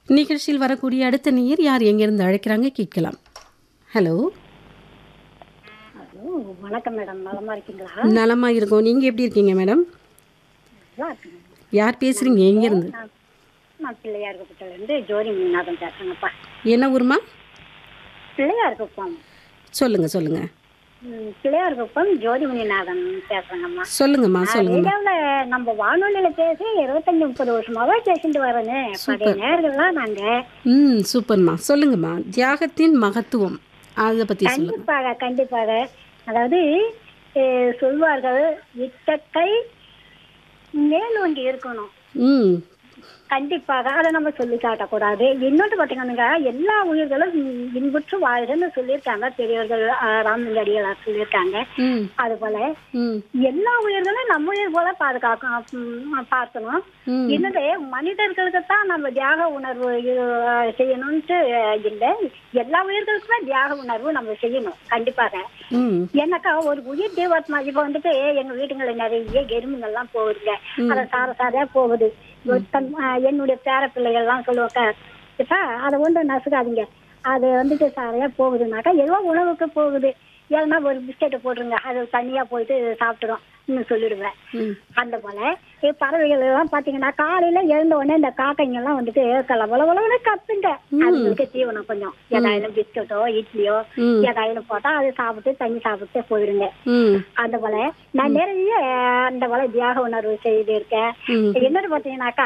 நிகழ்ச்சியில் வரக்கூடிய அடுத்த நேயர் யார் எங்கிருந்து அழைக்கிறாங்க கேட்கலாம் ஹலோ ஹலோ வணக்கம் மேடம் நலமா இருக்கீங்களா நலமா இருக்கோம் நீங்க எப்படி இருக்கீங்க மேடம் நல்லா இருக்குங்க யார் பேசுறீங்க எங்கிருந்து நான் நான் பிள்ளையார் குப்பத்திலேருந்து ஜோதி மீனாதம் பேசுறேங்கப்பா என்ன ஊருமா பிள்ளையார் குப்பம் சொல்லுங்க சொல்லுங்க ம், பிள்ளையார் குப்பம் ஜோதி மீனாதம் பேசுறேங்கம்மா சொல்லுங்கம்மா சொல்லுங்கம்மா ரேடியோவில் நம்ம வானொலியில பேசி இருபத்தஞ்சு முப்பது வருஷமாவே பேசிட்டு வரோங்க பழைய நேர்கள்லாம் நாங்க ம் சூப்பர்மா சொல்லுங்கம்மா தியாகத்தின் மகத்துவம் அதை பத்தி சொல்லுங்க கண்டிப்பாக கண்டிப்பாக அதாவது அஹ், சொல்வார்கள் இட்டக்கை மேலோங்கி இருக்கணும் ம் கண்டிப்பாக அதை நம்ம சொல்லி காட்டக்கூடாது இன்னொன்று பார்த்தீங்கன்னா எல்லா உயிர்களும் இன்- இன்புற்று வாழ்கன்னு சொல்லியிருக்காங்க பெரியவர்கள் ஆஹ், ராமலிங்க அடிகளார் சொல்லியிருக்காங்க ம் அது போல ம் எல்லா உயிர்களும் நம்ம உயிர் போல பாதுகாக்க ம், பார்க்கணும் ம் இன்னொரு மனிதர்களுக்கு தான் நம்ம தியாக உணர்வு அஹ், செய்யணும்ட்டு அஹ், இல்லை எல்லா உயிர்களுக்குமே தியாக உணர்வு நம்ம செய்யணும் கண்டிப்பாக ம் எனக்கா ஒரு உயிர் தெய்வாத்மா இப்ப வந்துட்டு எங்க வீட்டுங்களில் நிறைய எறும்புங்கள்லாம் போகுதுங்க அதை சார சாரையா போகுது ஒரு தன்- ஆஹ் என்னுடைய பேர பிள்ளைகள்லாம் சொல்லுவாங்க இப்ப அதை ஒன்று நசுக்காதீங்க அது வந்துட்டு சாரையா போகுதுனாக்கா ஏதோ உணவுக்கு போகுது ஏன்னா ஒரு பிஸ்கெட்டை போட்டுருங்க அது தனியா போயிட்டு சாப்பிட்டுரும் இன்னும் சொல்லிடுவேன் ம் அந்த போல இப்ப பறவைகள் எல்லாம் பாத்தீங்கன்னா காலையில எழுந்த உடனே இந்த காக்கைங்க எல்லாம் வந்துட்டு கலவளவளவன கத்துங்க அதுங்களுக்கு தீவனம் கொஞ்சம் ஏதாயிலும் பிஸ்கட்டோ இட்லியோ ம். ஏதாயிலும் போட்டா அதை சாப்பிட்டு தண்ணி சாப்பிட்டு போயிடுங்க ம் அந்த போல நான் நிறைய அந்த போல தியாக உணர்வு செய்து இருக்கேன் ம் என்னன்னு பாத்தீங்கன்னாக்கா